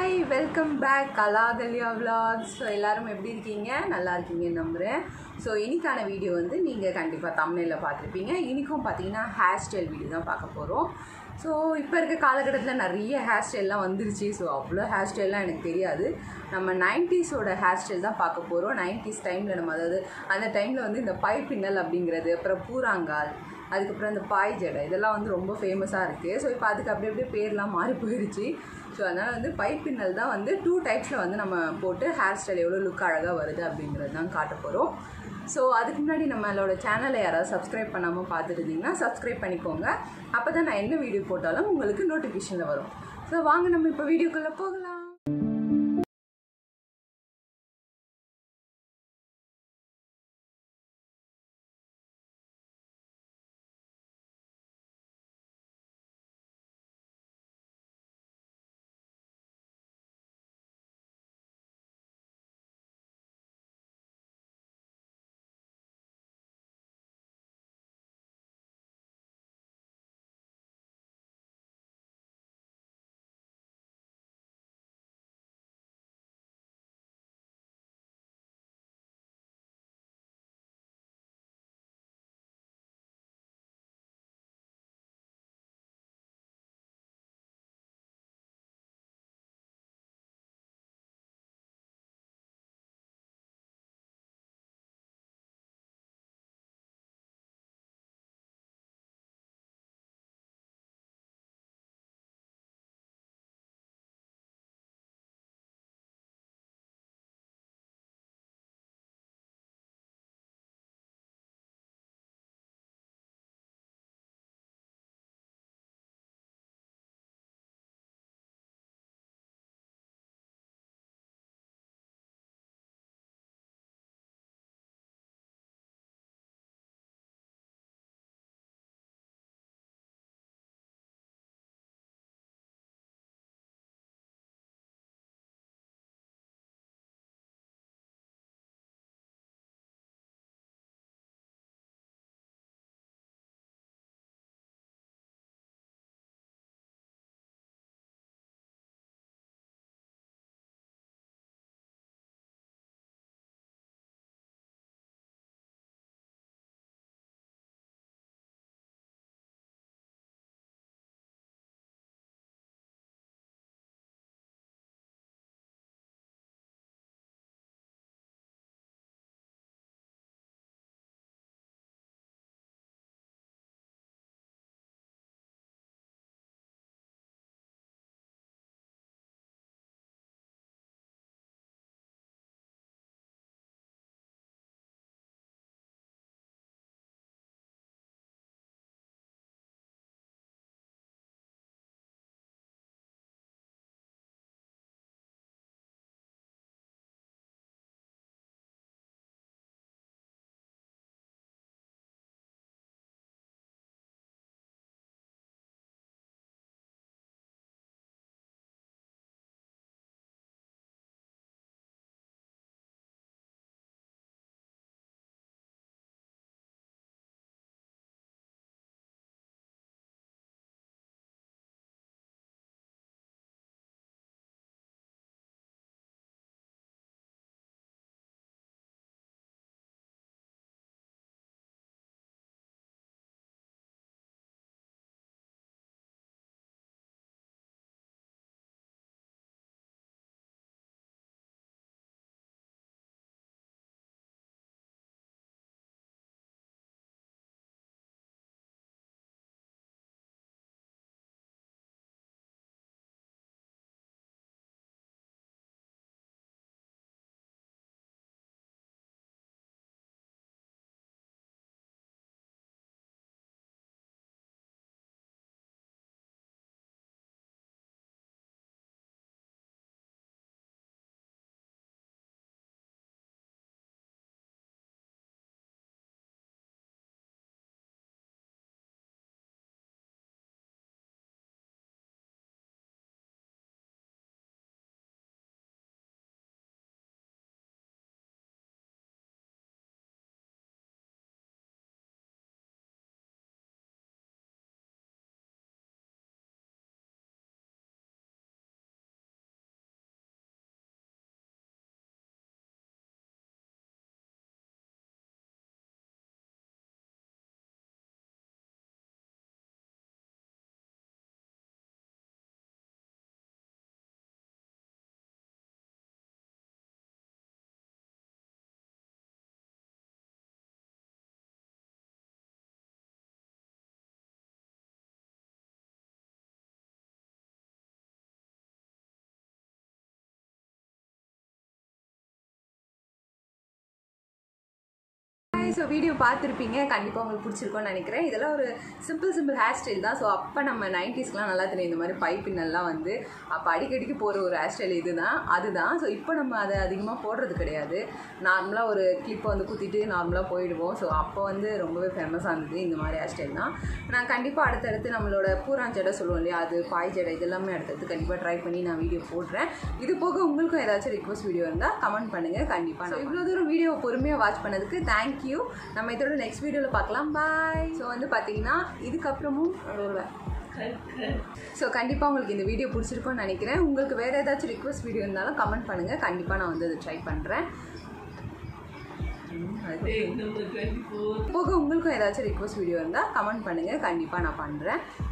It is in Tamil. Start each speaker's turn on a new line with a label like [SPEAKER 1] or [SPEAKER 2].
[SPEAKER 1] hi welcome back Kalakalya vlogs so எல்லாரும் எப்படி இருக்கீங்க நல்லா இருக்கீங்கன்னு நம்புகிறேன் ஸோ இன்னைக்கான வீடியோ வந்து நீங்கள் கண்டிப்பாக தமிழில் பார்த்துருப்பீங்க இன்றைக்கும் பார்த்தீங்கன்னா ஹேர் ஸ்டைல் வீடியோ தான் பார்க்க போகிறோம் ஸோ இப்போ இருக்க காலகட்டத்தில் நிறைய ஹேர் ஸ்டைல்லாம் வந்துருச்சு ஸோ அவ்வளோ ஹேர் ஸ்டைல்லாம் எனக்கு தெரியாது நம்ம நைன்டிஸோட ஹேர் ஸ்டைல் தான் பார்க்க போகிறோம் நைன்டிஸ் டைமில் நம்ம அதாவது அந்த டைமில் வந்து இந்த பை பின்னல் அப்படிங்கிறது அப்புறம் பூராங்கால் அதுக்கப்புறம் இந்த பாய் ஜடை இதெல்லாம் வந்து ரொம்ப ஃபேமஸாக இருக்குது ஸோ இப்போ அதுக்கு அப்படி அப்படியே பேர்லாம் மாறி போயிடுச்சு ஸோ அதனால் வந்து பைப்பின்னல் தான் வந்து டூ டைப்ஸில் வந்து நம்ம போட்டு ஹேர் ஸ்டைல் எவ்வளோ லுக் அழகாக வருது அப்படிங்கிறது தான் காட்ட போகிறோம் ஸோ அதுக்கு முன்னாடி நம்மளோட சேனலை யாராவது சப்ஸ்கிரைப் பண்ணாமல் பார்த்துட்டு இருந்தீங்கன்னா சப்ஸ்கிரைப் பண்ணிக்கோங்க அப்போ தான் நான் என்ன வீடியோ போட்டாலும் உங்களுக்கு நோட்டிஃபிகேஷனில் வரும் ஸோ வாங்க நம்ம இப்போ வீடியோக்குள்ளே போகலாம் ஸோ வீடியோ பார்த்துருப்பீங்க கண்டிப்பாக உங்களுக்கு பிடிச்சிருக்கோன்னு நினைக்கிறேன் இதெல்லாம் ஒரு சிம்பிள் சிம்பிள் ஹேர் ஸ்டைல் தான் ஸோ அப்போ நம்ம நைன்டிஸ்க்குலாம் நல்லா தெரியும் இந்த மாதிரி பைப்பின்னெல்லாம் வந்து அப்போ அடிக்கடிக்கு போகிற ஒரு ஹேர் ஸ்டைல் இதுதான் அதுதான் ஸோ இப்போ நம்ம அதை அதிகமாக போடுறது கிடையாது நார்மலாக ஒரு கிளிப்பை வந்து குத்திட்டு நார்மலாக போயிடுவோம் ஸோ அப்போ வந்து ரொம்பவே ஃபேமஸாக இருந்தது இந்த மாதிரி ஹேர் ஸ்டைல் தான் நான் கண்டிப்பாக அடுத்தடுத்து நம்மளோட பூராஞ்சடை சொல்லுவோம் இல்லையா அது பாய் ஜடை இதெல்லாமே அடுத்தடுத்து கண்டிப்பாக ட்ரை பண்ணி நான் வீடியோ போடுறேன் இது போக உங்களுக்கும் ஏதாச்சும் ரிக்வஸ்ட் வீடியோ இருந்தால் கமெண்ட் பண்ணுங்கள் கண்டிப்பாக நான் இவ்வளோ தூரம் வீடியோ பொறுமையாக வாட்ச் பண்ணதுக்கு தேங்க்யூ நம்ம இதோட நெக்ஸ்ட் வீடியோவில் பார்க்கலாம் பாய் ஸோ வந்து பார்த்தீங்கன்னா இதுக்கப்புறமும் ஒரு ஸோ கண்டிப்பாக உங்களுக்கு இந்த வீடியோ பிடிச்சிருக்கும்னு நினைக்கிறேன் உங்களுக்கு வேறு ஏதாச்சும் ரிக்வஸ்ட் வீடியோ இருந்தாலும் கமெண்ட் பண்ணுங்கள் கண்டிப்பாக நான் வந்து அதை ட்ரை பண்ணுறேன் போக உங்களுக்கும் ஏதாச்சும் ரிக்வஸ்ட் வீடியோ இருந்தால் கமெண்ட் பண்ணுங்கள் கண்டிப்பாக நான் பண்ணுறேன்